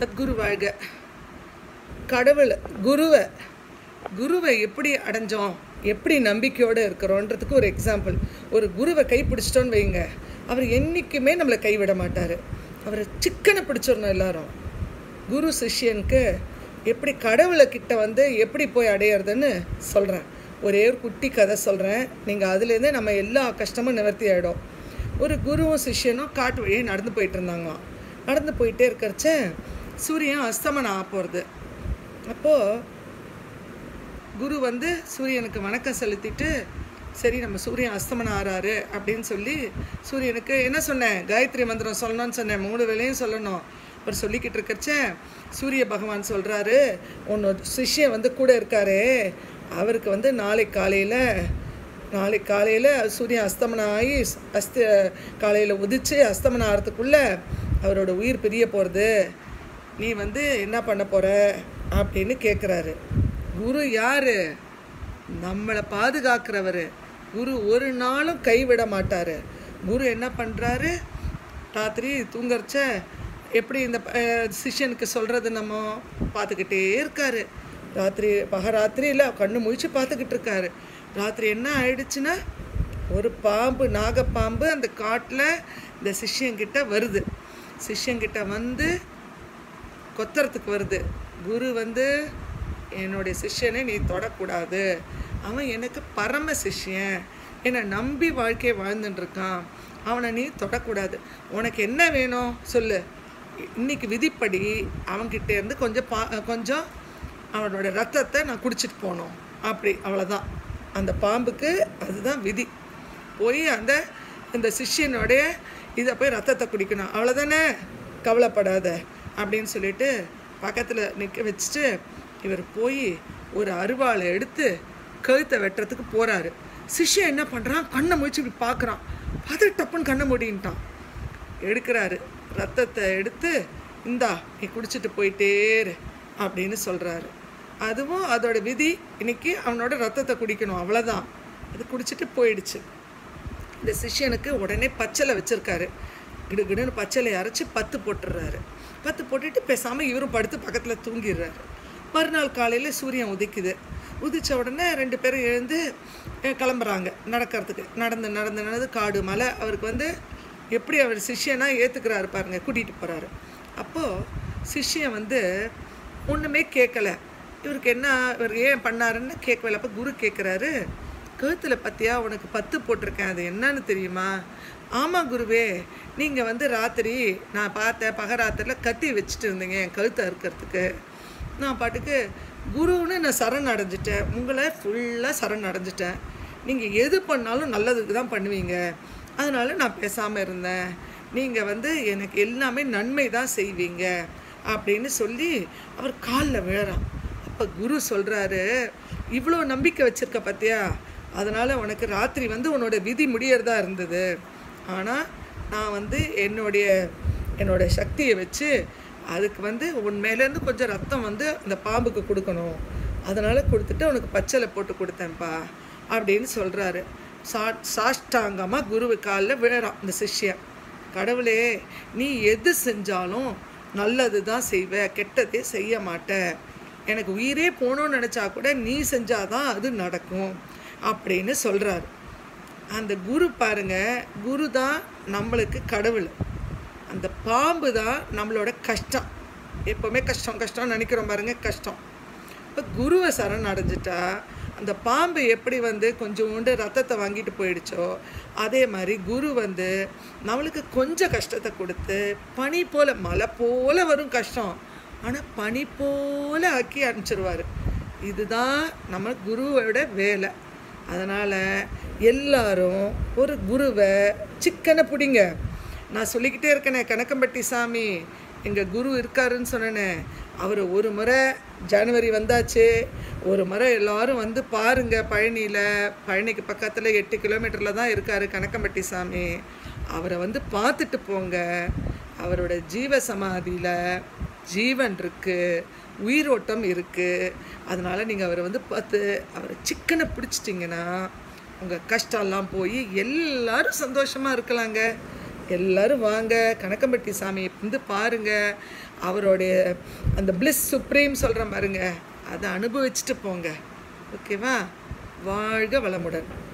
சத்குரு வாழ்க கடவுளை குருவை குருவை எப்படி அடைஞ்சோம் எப்படி நம்பிக்கையோடு இருக்கிறோன்றதுக்கு ஒரு எக்ஸாம்பிள் ஒரு குருவை கை பிடிச்சிட்டோன்னு வைங்க அவர் என்றைக்குமே நம்மளை கைவிட மாட்டார் அவரை சிக்கனை பிடிச்சிடணும் எல்லாரும் குரு சிஷ்யனுக்கு எப்படி கடவுளை கிட்ட வந்து எப்படி போய் அடையிறதுன்னு சொல்கிறேன் ஒரே ஒரு குட்டி கதை சொல்கிறேன் நீங்கள் அதுலேருந்தே நம்ம எல்லா கஷ்டமும் நிவர்த்தி ஆகிடும் ஒரு குருவும் சிஷ்யனும் காட்டு வழியே நடந்து போயிட்டு இருந்தாங்களாம் நடந்து போயிட்டே இருக்கிறச்ச சூரியன் அஸ்தமனம் ஆக போகிறது அப்போது குரு வந்து சூரியனுக்கு வணக்கம் செலுத்திட்டு சரி நம்ம சூரியன் அஸ்தமனம் ஆறாரு அப்படின்னு சொல்லி சூரியனுக்கு என்ன சொன்னேன் காயத்ரி மந்திரம் சொல்லணும்னு சொன்னேன் மூணு வேளையும் சொல்லணும் அவர் சொல்லிக்கிட்டு இருக்கச்ச சூரிய பகவான் சொல்கிறாரு உன்னோட சிஷ்யன் வந்து கூட இருக்காரே அவருக்கு வந்து நாளை காலையில் நாளை காலையில் சூரியன் அஸ்தமனம் ஆகி அஸ்த காலையில் உதிச்சு அஸ்தமனம் ஆகிறதுக்குள்ளே அவரோட உயிர் பிரிய போகிறது நீ வந்து என்ன பண்ண போகிற அப்படின்னு கேட்குறாரு குரு யார் நம்மளை பாதுகாக்கிறவர் குரு ஒரு நாளும் கைவிட மாட்டார் குரு என்ன பண்ணுறாரு ராத்திரி தூங்குறச்ச எப்படி இந்த அஹ், சிஷ்யனுக்கு சொல்கிறது நம்ம பார்த்துக்கிட்டே இருக்காரு ராத்திரி பகராத்திரியில் கண்ணு முழிச்சு பார்த்துக்கிட்டு இருக்காரு ராத்திரி என்ன ஆயிடுச்சுன்னா ஒரு பாம்பு நாகப்பாம்பு அந்த காட்டில் இந்த சிஷ்யங்கிட்ட வருது சிஷ்யங்கிட்ட வந்து கொத்துறதுக்கு வருது குரு வந்து என்னுடைய சிஷ்யனை நீ தொடக்கூடாது அவன் எனக்கு பரம சிஷ்யன் என்னை நம்பி வாழ்க்கையை வாழ்ந்துட்டு இருக்கான் அவனை நீ தொடக்கூடாது உனக்கு என்ன வேணும் சொல்லு இன்னைக்கு விதிப்படி அவன்கிட்ட இருந்து கொஞ்சம் பா கொஞ்சம் அவனோட ரத்தத்தை நான் குடிச்சிட்டு போகணும் அப்படி அவ்வளோதான் அந்த பாம்புக்கு அதுதான் விதி போய் அந்த இந்த சிஷ்யனுடைய இதை போய் ரத்தத்தை குடிக்கணும் அவ்வளோதானே கவலைப்படாத அப்படின்னு சொல்லிட்டு பக்கத்தில் நிற்க வச்சுட்டு இவர் போய் ஒரு அருவாளை எடுத்து கழுத்தை வெட்டுறதுக்கு போகிறாரு சிஷ்யன் என்ன பண்ணுறான் கண்ணை முடிச்சு இப்படி பார்க்குறான் பார்த்து டப்புன்னு கண்ணை மூடின்ட்டான் எடுக்கிறாரு ரத்தத்தை எடுத்து இந்தா நீ குடிச்சிட்டு போயிட்டே இரு அப்படின்னு சொல்கிறாரு அதுவும் அதோட விதி இன்னைக்கு அவனோட ரத்தத்தை குடிக்கணும் அவ்வளோதான் அது குடிச்சிட்டு போயிடுச்சு இந்த சிஷ்யனுக்கு உடனே பச்சலை வச்சுருக்காரு கிடுகிடுன்னு பச்சலை அரைச்சி பத்து போட்டுடுறாரு பத்து போட்டுட்டு பேசாமல் இவரும் படுத்து பக்கத்தில் தூங்கிடுறாரு மறுநாள் காலையில் சூரியன் உதிக்குது உதிச்ச உடனே ரெண்டு பேரும் எழுந்து அஹ், கிளம்புறாங்க நடக்கிறதுக்கு நடந்து நடந்து நடந்து காடு மலை அவருக்கு வந்து எப்படி அவர் சிஷ்யனா ஏற்றுக்கிறாரு பாருங்க கூட்டிகிட்டு போகிறாரு அப்போது சிஷ்யன் வந்து ஒன்றுமே கேட்கல இவருக்கு என்ன இவர் ஏன் பண்ணாருன்னு கேட்கல அப்போ குரு கேட்குறாரு கழுத்தில் பத்தியா உனக்கு பத்து போட்டிருக்கேன் அது என்னன்னு தெரியுமா ஆமாம் குருவே நீங்கள் வந்து ராத்திரி நான் பார்த்தேன் பகராத்திரியில் கத்தி வச்சுட்டு இருந்தீங்க என் கழுத்தை அறுக்கிறதுக்கு நான் பாட்டுக்கு குருன்னு நான் சரண் அடைஞ்சிட்டேன் உங்களை ஃபுல்லாக சரண் அடைஞ்சிட்டேன் நீங்கள் எது பண்ணாலும் நல்லதுக்கு தான் பண்ணுவீங்க அதனால நான் பேசாமல் இருந்தேன் நீங்கள் வந்து எனக்கு எல்லாமே நன்மை தான் செய்வீங்க அப்படின்னு சொல்லி அவர் காலில் விழறான் அப்போ குரு சொல்கிறாரு இவ்வளோ நம்பிக்கை வச்சிருக்க பார்த்தியா அதனால் உனக்கு ராத்திரி வந்து உன்னோட விதி முடியறதா இருந்தது ஆனால் நான் வந்து என்னுடைய என்னோட சக்தியை வச்சு அதுக்கு வந்து உன் மேலேருந்து கொஞ்சம் ரத்தம் வந்து அந்த பாம்புக்கு கொடுக்கணும் அதனால் கொடுத்துட்டு உனக்கு பச்சலை போட்டு கொடுத்தேன்ப்பா அப்படின்னு சொல்கிறாரு சா சாஷ்டாங்கமாக குருவு காலில் விழறான் இந்த சிஷ்யன் கடவுளே நீ எது செஞ்சாலும் நல்லது தான் செய்வ கெட்டதே செய்ய மாட்ட எனக்கு உயிரே போகணும்னு நினச்சா கூட நீ செஞ்சாதான் அது நடக்கும் அப்படின்னு சொல்கிறாரு அந்த குரு பாருங்க குரு தான் நம்மளுக்கு கடவுள் அந்த பாம்பு தான் நம்மளோட கஷ்டம் எப்போவுமே கஷ்டம் கஷ்டம் நினைக்கிறோம் பாருங்க கஷ்டம் இப்போ குருவை சரண் அடைஞ்சிட்டா அந்த பாம்பு எப்படி வந்து கொஞ்சோண்டு ரத்தத்தை வாங்கிட்டு போயிடுச்சோ அதே மாதிரி குரு வந்து நம்மளுக்கு கொஞ்சம் கஷ்டத்தை கொடுத்து பனி போல மலை போல வரும் கஷ்டம் ஆனால் பனி போல ஆக்கி அனுப்பிச்சிருவார் இதுதான் நம்ம குருவோட வேலை அதனால் எல்லாரும் ஒரு குருவை சிக்கனை பிடிங்க நான் சொல்லிக்கிட்டே இருக்கேனே கணக்கம்பட்டி சாமி எங்கள் குரு இருக்காருன்னு சொன்னேனே அவர் ஒரு முறை ஜனவரி வந்தாச்சு ஒரு முறை எல்லாரும் வந்து பாருங்க பழனியில் பழனிக்கு பக்கத்தில் எட்டு கிலோமீட்டரில் தான் இருக்கார் கணக்கம்பட்டி சாமி அவரை வந்து பார்த்துட்டு போங்க அவரோட ஜீவ சமாதியில் ஜீவன் இருக்குது உயிரோட்டம் இருக்குது அதனால் நீங்கள் அவரை வந்து பார்த்து அவரை சிக்கனை பிடிச்சிட்டிங்கன்னா உங்கள் கஷ்டம்லாம் போய் எல்லாரும் சந்தோஷமாக இருக்கலாங்க எல்லாரும் வாங்க கணக்கம்பட்டி சாமியை வந்து பாருங்க அவருடைய அந்த பிளிஸ் சுப்ரீம் சொல்கிற பாருங்க அதை அனுபவிச்சுட்டு போங்க ஓகேவா வாழ்க வளமுடன்